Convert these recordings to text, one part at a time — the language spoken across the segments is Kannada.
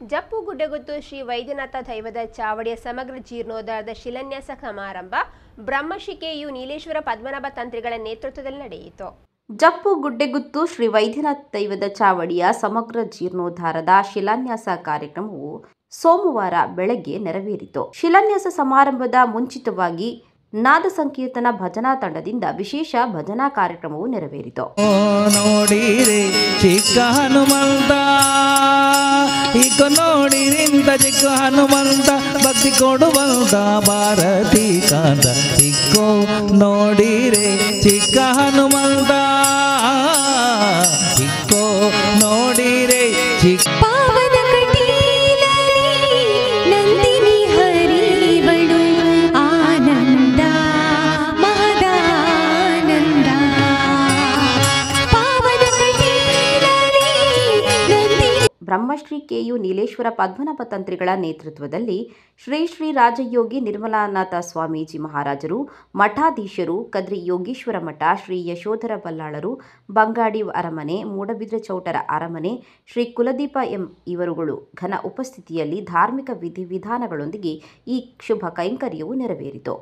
ಜಪ್ಪು ಗುಡ್ಡಗುತ್ತು ಶ್ರೀ ವೈದ್ಯನಾಥ ದೈವದ ಚಾವಡಿಯ ಸಮಗ್ರ ಜೀರ್ಣೋದ್ಧಾರದ ಶಿಲಾನ್ಯಾಸ ಸಮಾರಂಭ ಬ್ರಹ್ಮಶ್ರೀ ಕೆಯು ನೀಲೇಶ್ವರ ಪದ್ಮನಾಭ ತಂತ್ರಿಗಳ ನೇತೃತ್ವದಲ್ಲಿ ನಡೆಯಿತು ಜಪ್ಪು ಗುಡ್ಡೆಗುತ್ತು ಶ್ರೀ ವೈದ್ಯನಾಥ ದೈವದ ಚಾವಡಿಯ ಸಮಗ್ರ ಜೀರ್ಣೋದ್ಧಾರದ ಶಿಲಾನ್ಯಾಸ ಕಾರ್ಯಕ್ರಮವು ಸೋಮವಾರ ಬೆಳಗ್ಗೆ ನೆರವೇರಿತು ಶಿಲಾನ್ಯಾಸ ಸಮಾರಂಭದ ಮುಂಚಿತವಾಗಿ ನಾದ ಸಂಕೀರ್ತನ ಭಜನಾ ತಂಡದಿಂದ ವಿಶೇಷ ಭಜನಾ ಕಾರ್ಯಕ್ರಮವು ನೆರವೇರಿತು ಓ ನೋಡಿರಿ ಚಿಕ್ಕ ಹನುಮಂತ ಈಗ ನೋಡಿರಿಂತ ಚಿಕ್ಕ ಹನುಮಂತ ಭಕ್ತಿ ಕೊಡುವಂತ ಭಾರತಿ ಕಾಂತ ಇಕ್ಕೋ ನೋಡಿರೆ ಚಿಕ್ಕ ಹನುಮಂತ ಇಕ್ಕೋ ನೋಡಿರೆ ಚಿಕ್ಕ ಪಾವನ ಕಟೀಲಲಿ ನಂದಿನಿ ಹರಿವಳು ಆನಂದ ಮಹದಾನಂದ ಪಾವನ ಕಟೀಲಲಿ ನಂದಿನಿ ಬ್ರಹ್ಮಶ್ರೀ ಕೆಯು ನೀಲೇಶ್ವರ ಪದ್ಮನಾಭ ತಂತ್ರಿಗಳ ನೇತೃತ್ವದಲ್ಲಿ ಶ್ರೀ ಶ್ರೀ ರಾಜಯೋಗಿ ನಿರ್ಮಲಾನಾಥ ಸ್ವಾಮೀಜಿ ಮಹಾರಾಜರು ಮಠಾಧೀಶರು ಕದ್ರಿ ಯೋಗೀಶ್ವರ ಮಠ ಶ್ರೀ ಯಶೋಧರ ಬಲ್ಲಾಳರು ಬಂಗಾಡಿ ಅರಮನೆ ಮೂಡಬಿದ್ರೆ ಚೌಟರ ಅರಮನೆ ಶ್ರೀ ಕುಲದೀಪ ಎಂ ಇವರುಗಳು ಘನ ಉಪಸ್ಥಿತಿಯಲ್ಲಿ ಧಾರ್ಮಿಕ ವಿಧಿವಿಧಾನಗಳೊಂದಿಗೆ ಈ ಶುಭ ಕೈಂಕರ್ಯವು ನೆರವೇರಿತು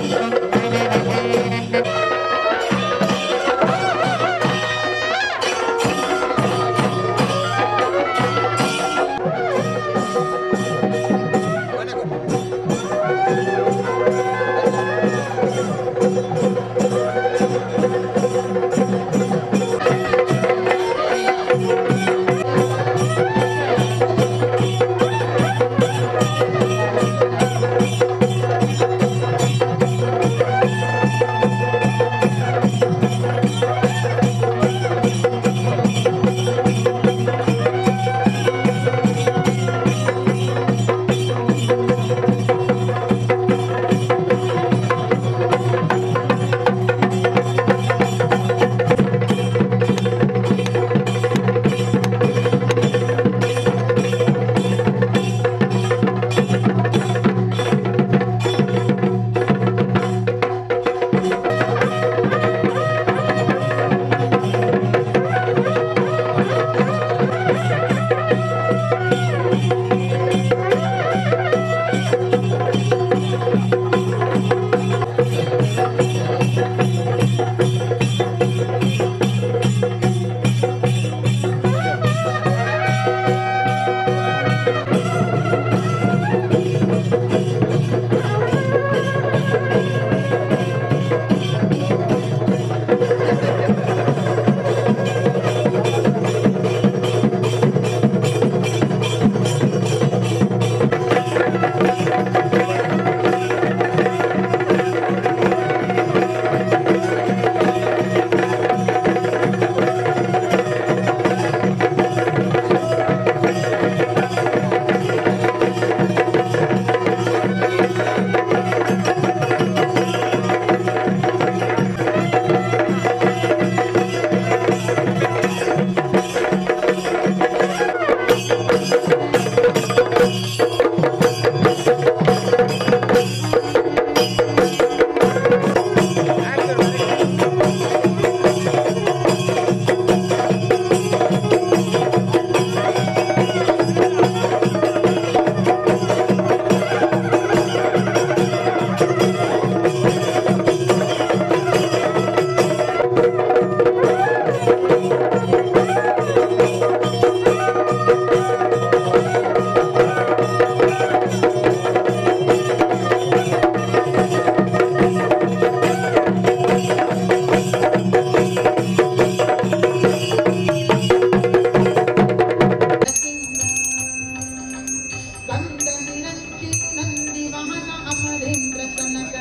ಕಂದನಿರಂಜಿ ನಂದಿ ವಮನ ಅಮರೇಂದ್ರ ತನಕ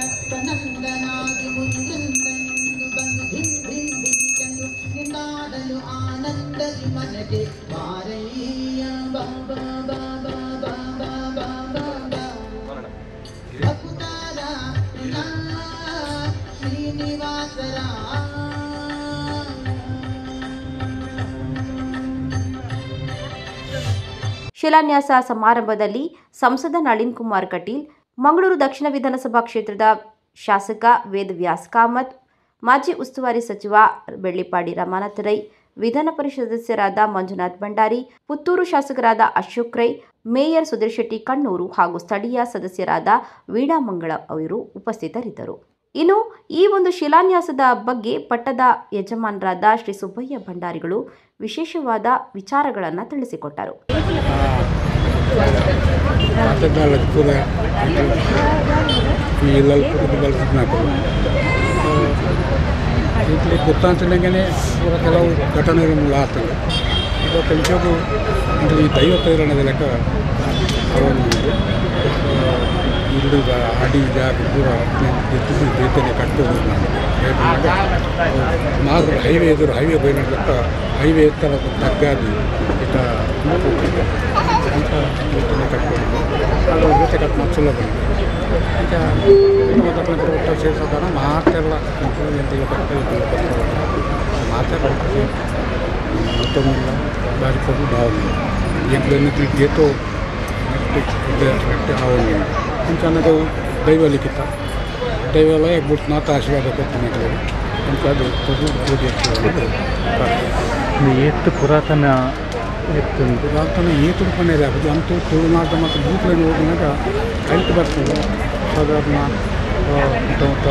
ಸನಂದನಾದಿ ಮುಂದಂದೆಂದು ಬಂದು ಧಿಂ ಧಿಂ ಧಿಂಕೆಂದು ನಿನ್ನಾಡಲು ಆನಂದದಿ ಮನಗೆ ಬಾರಯ್ಯ ಬಾಬಾ ಬಾಬಾ ಬಾಬಾ ಬಾಬಾ ಭಕ್ತಾರ ಪ್ರಿಯ ಶ್ರೀನಿವಾಸರ ಶಿಲಾನ್ಯಾಸ ಸಮಾರಂಭದಲ್ಲಿ ಸಂಸದ ನಳಿನ್ ಕುಮಾರ್ ಕಟೀಲ್ ಮಂಗಳೂರು ದಕ್ಷಿಣ ವಿಧಾನಸಭಾ ಕ್ಷೇತ್ರದ ಶಾಸಕ ವೇದವ್ಯಾಸ್ ಕಾಮತ್ ಮಾಜಿ ಉಸ್ತುವಾರಿ ಸಚಿವ ಬೆಳ್ಳಿಪಾಡಿ ರಮಾನಾಥ ರೈ ವಿಧಾನ ಪರಿಷತ್ ಸದಸ್ಯರಾದ ಮಂಜುನಾಥ್ ಭಂಡಾರಿ ಪುತ್ತೂರು ಶಾಸಕರಾದ ಅಶೋಕ್ ರೈ ಮೇಯರ್ ಸುಧೀರ್ ಶೆಟ್ಟಿ ಕಣ್ಣೂರು ಹಾಗೂ ಸ್ಥಳೀಯ ಸದಸ್ಯರಾದ ವೀಣಾಮಂಗಳ ಅವರು ಉಪಸ್ಥಿತರಿದ್ದರು ಇನ್ನು ಈ ಒಂದು ಶಿಲಾನ್ಯಾಸದ ಬಗ್ಗೆ ಪಟ್ಟದ ಯಜಮಾನರಾದ ಶ್ರೀ ಸುಬ್ಬಯ್ಯ ಭಂಡಾರಿಗಳು ವಿಶೇಷವಾದ ವಿಚಾರಗಳನ್ನು ತಿಳಿಸಿಕೊಟ್ಟರು పాతకాలకు కూడా ఈ ఇళ్ళకు కుటుంబాలకు నాకు ఇట్లా గుర్తాంచడంగానే ఒక ಕೆಲವು ಘಟನೆಗಳು ಆಗ್ತದೆ ಈಗ ಕಲಿಸೋದು ಅಂದರೆ ಈ ದೈವ ಪೈರು ಅನ್ನೋದು ಲೆಕ್ಕ ಅವನು ಇಲ್ಲಿಗ ಅಡಿ ಜಾಗ ಪೂರ ಎತ್ತು ಜೊತೆನೆ ಕಟ್ಟೋದು ಮಾರ್ಗ ಹೈವೇ ಎದುರು ಹೈವೇ ಬೈನ ಲೆಕ್ಕ ಹೈವೇ ಎತ್ತರ ತಗ್ಗಾದಿ ಇಟ್ಟ ಅಂತ ಜೊತೆನೆ ಕಟ್ಕೊಂಡು ಅದು ಜೊತೆ ಕಟ್ ಸುಲಭ ಈಗ ಮೊದಲ ಒಟ್ಟ ಸೇರಿಸೋದಾರ ಮಾತೆಲ್ಲ ಎಂತೆಲ್ಲ ಕಟ್ಟಲು ಮಾತೆಲ್ಲ ಮತ್ತೊಂದಿಲ್ಲ ಬಾರಿ ಕೊಟ್ಟು ಭಾವನೆ ಎಂಟ್ಲು ಗೇಟು ಅವನಿಗೆ ಚೆನ್ನಾಗಿ ದೈವ ಲಿಖಿತ ದೈವಲ್ಲ ಬಿಟ್ಟು ಮಾತು ಆಶೀರ್ವಾದ ಕೊಡ್ತೀನಿ ಅಂತ ಅದು ಪ್ರಭು ಪೂಜೆ ಇದು ಎತ್ತು ಪುರಾತನ ಎತ್ತು ಇದು. ಪುರಾತನ ಏತು ಪನ್ನೇರಿ ಆಗೋದು ಅಂತೂ ತುಳುನಾಟ ಮತ್ತು ಭೂತలను ಹೋಗಿನಾಗ ಕಲಿತು ಬರ್ತದೆ ಸಾಧಾರಣ ಮುತ್ತ ಮುತ್ತ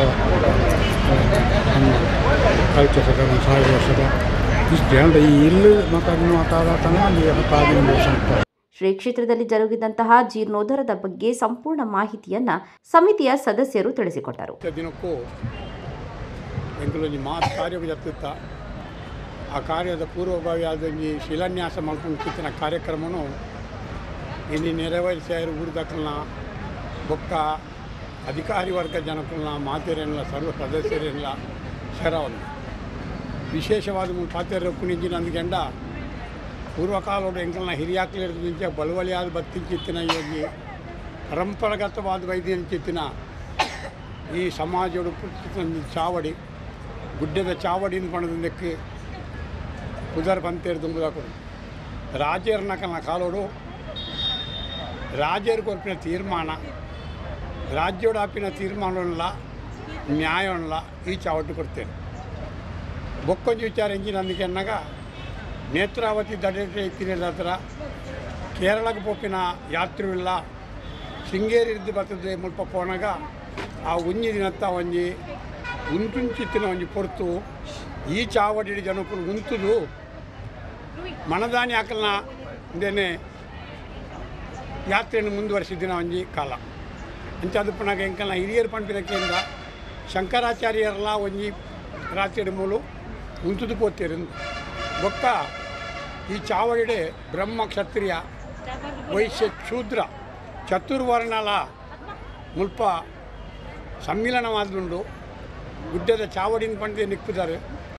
ಕಲ್ಚರ್ ಒಂದು ಸಾವಿರ ವರ್ಷದ ಇಷ್ಟು ಅಂದರೆ ಈ ಇಲ್ಲು ಮತ್ತು ಅದನ್ನು ಮಾತಾಡತನ ಅಲ್ಲಿ ಹತ್ತಾದಿನ ವರ್ಷ ಅಂತ ಶ್ರೀ ಕ್ಷೇತ್ರದಲ್ಲಿ ಜರುಗಿದಂತಹ ಜೀರ್ಣೋದ್ಧಾರದ ಬಗ್ಗೆ ಸಂಪೂರ್ಣ ಮಾಹಿತಿಯನ್ನ ಸಮಿತಿಯ ಸದಸ್ಯರು ತಿಳಿಸಿಕೊಟ್ಟರು ಪ್ರತಿ ದಿನಕ್ಕೂ ಎಂಕಲೊಂಜಿ ಮಾತು ಕಾರ್ಯ ಜತ್ತಿತ್ತ ಆ ಕಾರ್ಯದ ಪೂರ್ವಭಾವಿ ಆದೊಂಜಿ ಶಿಲಾನ್ಯಾಸ ಮಾಡ್ಕೊಂಡು ಕಿತ್ತಿನ ಕಾರ್ಯಕ್ರಮನು ಇಲ್ಲಿ ನೆರವೇರಿಸಿರು ಊರಿದಕ್ಕಲ್ನ ಬೊಕ್ಕ ಅಧಿಕಾರಿ ವರ್ಗ ಜನಕ್ಕಲ್ನ ಮಾತೆರೆಲ್ಲ ಸರ್ವ ಸದಸ್ಯರೆಲ್ಲ ಸೇರವಲ್ಲ ವಿಶೇಷವಾದ ಮುಂದೆ ಪಾತೆರ ಕುಣಿಂಜಿನ ಅಂದ್ಕೊಂಡ ಪೂರ್ವಕಾಲದ ಎಂಕಲ್ನ ಹಿರಿಯಾಕ್ಲಿರ ಮುಂಚೆ ಬಲವಲಿಯಾದ ಬತ್ತಿಂಚಿತ್ತಿನ ಯೋಗಿ ಪರಂಪರಾಗತವಾದ ವೈದ್ಯಂಚಿತ್ತಿನ ಈ ಸಮಾಜಡು ಪುಸ್ತಕದ ಚಾವಡಿ ಗುಡ್ಡದ ಚಾವಡಿನ ಪಣದಕ್ಕೆ ಪುದರ್ ಬಂತೇರು ತುಂಬುದಾಕು ರಾಜೇರ್ನಕನ ಕಾಲೋಡು ರಾಜೇರು ಕೊರ್ಪಿನ ತೀರ್ಮಾನ ರಾಜ್ಯೋಡು ಹಾಪಿನ ತೀರ್ಮಾನವಲ್ಲ ನ್ಯಾಯವಲ್ಲ ಈ ಚಾವಟ್ಟು ಕೊಡ್ತೇನೆ ಬೊಕ್ಕೊಂಜಿ ವಿಚಾರ ಎಂಜಿನ ಅಂದಿಕೆ ಅನ್ನಾಗ ನೇತ್ರಾವತಿ ದಡಕ್ಕೆ ಇತ್ತಿನ ಹತ್ರ ಕೇರಳಕ್ಕೆ ಪೋಪಿನ ಯಾತ್ರೆವಿಲ್ಲ ಶೃಂಗೇರಿ ಇದ್ದು ಬರ್ತದೆ ಮುಲ್ಪ ಪೋನಾಗ ಆ ಒಂಜಿ ದಿನತ್ತ ಒಂಜಿ ಉಂಟುಂಚಿತ್ತಿನ ಒಂಜಿ ಪೊರ್ತು ಈ ಚಾವಡಿ ಜನಕ್ಕಳು ಉಂತುದು ಮನದಾನಿ ಹಾಕಲ್ನ ಇಂದೇನೆ ಯಾತ್ರೆಯನ್ನು ಮುಂದುವರಿಸಿದ್ದಿನ ಒಂಜಿ ಕಾಲ ಅಂಚ ಅದು ಪುನಃ ಎಂಕಲ್ನ ಹಿರಿಯರು ಪಂಪಿನಕ್ಕೆಂದ ಶಂಕರಾಚಾರ್ಯರೆಲ್ಲ ಒಂಜಿ ರಾತ್ರಿ ಮೂಲು ಉಂತುದು ಪೋತೇರು ಬೊಕ್ಕ ಈ ಚಾವಡಿಡೆ ಬ್ರಹ್ಮ ಕ್ಷತ್ರಿಯ ವೈಶ್ಯ ಶೂದ್ರ ಚತುರ್ವರ್ಣಲ ಮುಲ್ಪ ಸಮ್ಮಿಲನವಾದುಂಡು ಗುಡ್ಡದ ಚಾವಡಿನ ಪಂಡಿಗೆ ನಿಕ್ಕಿದ್ದಾರೆ